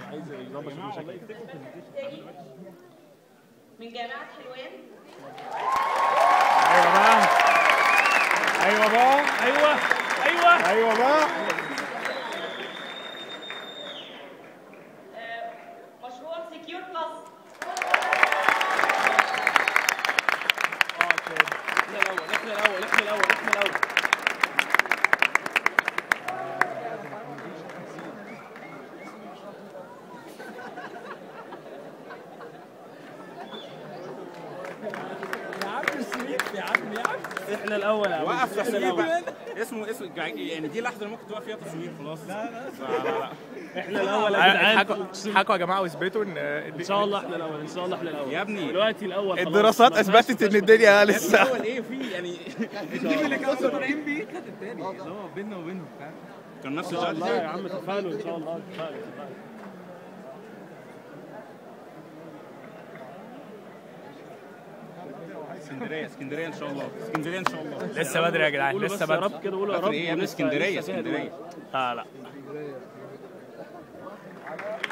عايز يظبط المشاكل تاني من جامعة حلوان ايوه بقى ايوه بقى ايوه ايوه ايوه بقى آه، مشروع سكيور بلس احنا الاول احنا الاول احنا الاول احنا الاول يا عم سيف يا عم يا عم احنا الاول يا عم وقف احنا تصوير الاول بقى اسمه اسمه يعني دي لحظه اللي ممكن توقف فيها تصوير خلاص لا لا لا لا احنا الاول يا جدعان حكوا حكوا يا جماعه واثبتوا ان ان شاء الله احنا الاول ان شاء الله احنا الاول يا ابني. دلوقتي الاول خلاص. الدراسات ما فيهاش- اثبتت ان الدنيا لسه الاول ايه في يعني التيم اللي كانوا طالعين بيه خد التاني اللي هو بيننا وبينهم فاهم كان نفس ان شاء الله يا الوقت عم تفائلوا ان شاء الله تفائلوا تفائلوا اسكندريه اسكندريه ان شاء الله اسكندريه ان شاء الله لسه بدري يا جدعان قولوا لسه بس يا بدري رب كده قولوا يا بدري رب ايه يا ابني ولسه- اسكندريه لسه فيها اسكندريه دول. لا لا